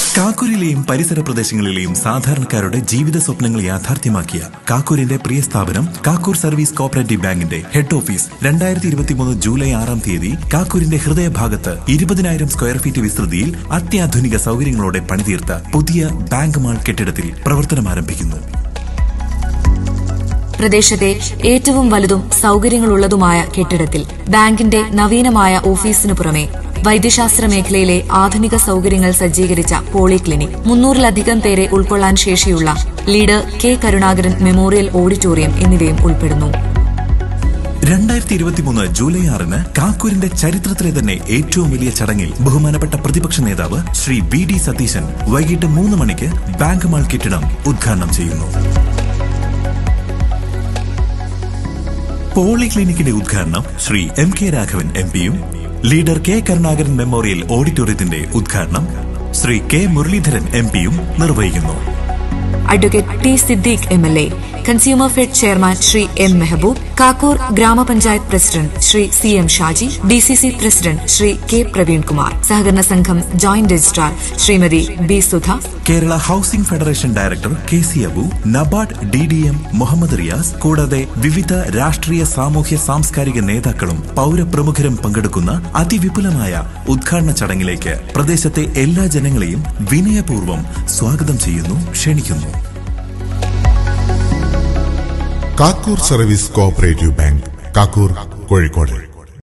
കാക്കൂരിലെയും പരിസര പ്രദേശങ്ങളിലെയും സാധാരണക്കാരുടെ ജീവിത സ്വപ്നങ്ങൾ യാഥാർത്ഥ്യമാക്കിയ കാക്കൂരിന്റെ പ്രിയ സ്ഥാപനം കാക്കൂർ സർവീസ് കോപ്പറേറ്റീവ് ബാങ്കിന്റെ ഹെഡ് ഓഫീസ് രണ്ടായിരത്തി ഇരുപത്തിമൂന്ന് ജൂലൈ ആറാം തീയതി കാക്കൂരിന്റെ ഹൃദയഭാഗത്ത് ഇരുപതിനായിരം സ്ക്വയർ ഫീറ്റ് വിസ്തൃതിയിൽ അത്യാധുനിക സൗകര്യങ്ങളോടെ പണിതീർത്ത പുതിയ ബാങ്ക് മാൾ കെട്ടിടത്തിൽ പ്രവർത്തനം ആരംഭിക്കുന്നു പ്രദേശത്തെ ഏറ്റവും വലുതും സൌകര്യങ്ങളുള്ളതുമായ കെട്ടിടത്തിൽ ബാങ്കിന്റെ നവീനമായ ഓഫീസിനു പുറമെ വൈദ്യശാസ്ത്ര മേഖലയിലെ ആധുനിക സൌകര്യങ്ങൾ സജ്ജീകരിച്ച പോളിക്ലിനിക് മുന്നൂറിലധികം പേരെ ഉൾക്കൊള്ളാൻ ശേഷിയുള്ള leader K Karunakaran memorial auditorium എന്നിവയും ഉൾപ്പെടുന്നു രണ്ടായിരത്തി ഇരുപത്തിമൂന്ന് ജൂലൈ ആറിന് കാക്കൂരിന്റെ ചരിത്രത്തിലെ തന്നെ ഏറ്റവും വലിയ ചടങ്ങിൽ ബഹുമാനപ്പെട്ട പ്രതിപക്ഷ നേതാവ് ശ്രീ വി ഡി സതീശൻ വൈകിട്ട് മൂന്ന് മണിക്ക് ബാങ്ക് മാൾ കെട്ടിടം ഉദ്ഘാടനം ചെയ്യുന്നു പോളിക്ലിനിക്കിന്റെ ഉദ്ഘാടനം Shri M K Raghavan M പിയും ലീഡർ കെ കരുണാകരൻ മെമ്മോറിയൽ ഓഡിറ്റോറിയത്തിന്റെ ഉദ്ഘാടനം ശ്രീ കെ മുരളീധരൻ എം പിയും നിർവഹിക്കുന്നു advocate T Siddique M L A consumer fed chairman Shri M Mehboob Kakkur ഗ്രാമപഞ്ചായത്ത് president Shri C M Shaji D C C president Shri K Praveenkumar സഹകരണ സംഘം joint registrar Shrimati B Sudha Kerala housing federation director K C Abu NABARD D D M Muhammad Riyas കൂടാതെ വിവിധ രാഷ്ട്രീയ സാമൂഹ്യ സാംസ്കാരിക നേതാക്കളും പൌരപ്രമുഖരും പങ്കെടുക്കുന്ന അതിവിപുലമായ ഉദ്ഘാടന ചടങ്ങിലേക്ക് പ്രദേശത്തെ എല്ലാ ജനങ്ങളെയും വിനയപൂർവ്വം സ്വാഗതം ചെയ്യുന്നു ക്ഷണിക്കുന്നു Kakkur service cooperative bank Kakkur Kozhikode